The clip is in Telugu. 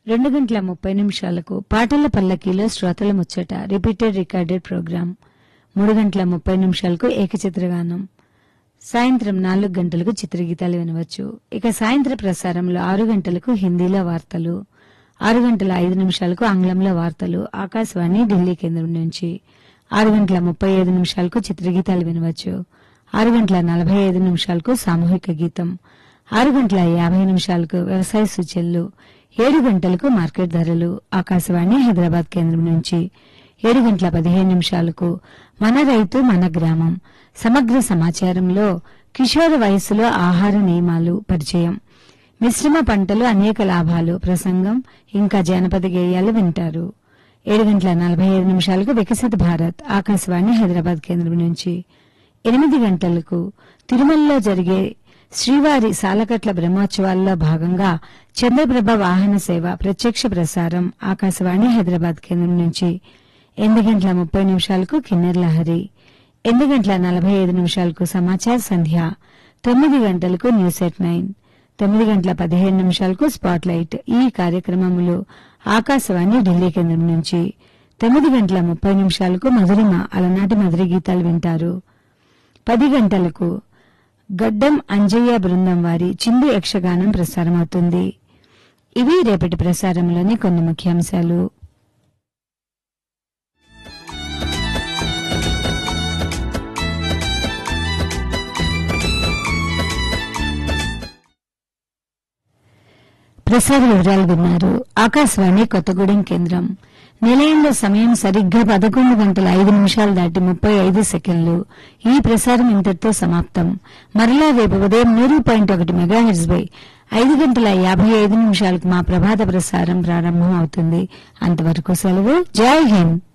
రెండు గంటల ముప్పై నిమిషాలకు పాటల పల్లకీలో శ్రోతల ముచ్చట రిపీటెడ్ రికార్డెడ్ ప్రోగ్రాం మూడు గంటల ముప్పై నిమిషాలకు ఏకచిత్రగానం సాయంత్రం నాలుగు గంటలకు చిత్రగీతాలు వినవచ్చు ఇక సాయంత్ర ప్రసారంలో ఆరు గంటలకు హిందీలో వార్తలు ఆరు గంటల ఐదు నిమిషాలకు ఆంగ్లంలో వార్తలు ఆకాశవాణి ఢిల్లీ కేంద్రం నుంచి ఆరు గంటల ముప్పై ఐదు నిమిషాలకు చిత్రగీతాలు వినవచ్చు ఆరు గంటల నలభై ఐదు నిమిషాలకు సామూహిక గీతం ఆరు గంటల యాభై నిమిషాలకు వ్యవసాయ సూచనలు ఏడు గంటలకు మార్కెట్ ధరలు ఆకాశవాణి హైదరాబాద్ కేంద్రం నుంచి ఏడు గంటల పదిహేను నిమిషాలకు మన రైతు మన గ్రామం సమగ్ర సమాచారంలో కిషోర వయస్సులో ఆహార నియమాలు పరిచయం మిశ్రమ పంటలు అనేక లాభాలు ప్రసంగం ఇంకా జానపద గేయాలు వింటారు ఏడు గంటల నలభై ఐదు నిమిషాలకు వికసిత భారత్ ఆకాశవాణి హైదరాబాద్ కేంద్రం నుంచి ఎనిమిది గంటలకు తిరుమలలో జరిగే శ్రీవారి సాలకట్ల బ్రహ్మోత్సవాల్లో భాగంగా చంద్రప్రభ వాహన సేవ ప్రత్యక్ష ప్రసారం ఆకాశవాణి హైదరాబాద్ కేంద్రం నుంచి ఎనిమిది గంటల ముప్పై నిమిషాలకు కిన్నెర్ లహరి ఎనిమిది గంటల నలభై ఐదు నిమిషాలకు సమాచార సంధ్య తొమ్మిది గంటలకు న్యూస్ ఎట్ నైన్ తొమ్మిది గంటల పదిహేను నిమిషాలకు స్పాట్ లైట్ ఈ కార్యక్రమములు ఆకాశవాణి ఢిల్లీ కేంద్రం నుంచి తొమ్మిది గంటల ముప్పై నిమిషాలకు మధురిమ అలనాటి మధుర గీతాలు వింటారు పది గంటలకు గడ్డం అంజయ్య బృందం వారి చిందు యక్షగానం ప్రసారమవుతుంది ఇవి రేపటి ప్రసారంలోని కొన్ని ముఖ్యాంశాలు ప్రసార వివరాలు విన్నారు ఆకాశవాణి కొత్తగూడెం కేంద్రం నిలయంలో సమయం సరిగ్గా పదకొండు గంటల ఐదు నిమిషాలు దాటి ముప్పై ఐదు సెకండ్లు ఈ ప్రసారం ఇంతటితో సమాప్తం మరలా రేపు ఉదయం నూరు పాయింట్ ఒకటి మెగాహెర్జ్ పై ఐదు గంటల యాభై ఐదు నిమిషాలకు మా ప్రభాత ప్రసారం ప్రారంభం అవుతుంది అంతవరకు సెలవు జై హింద్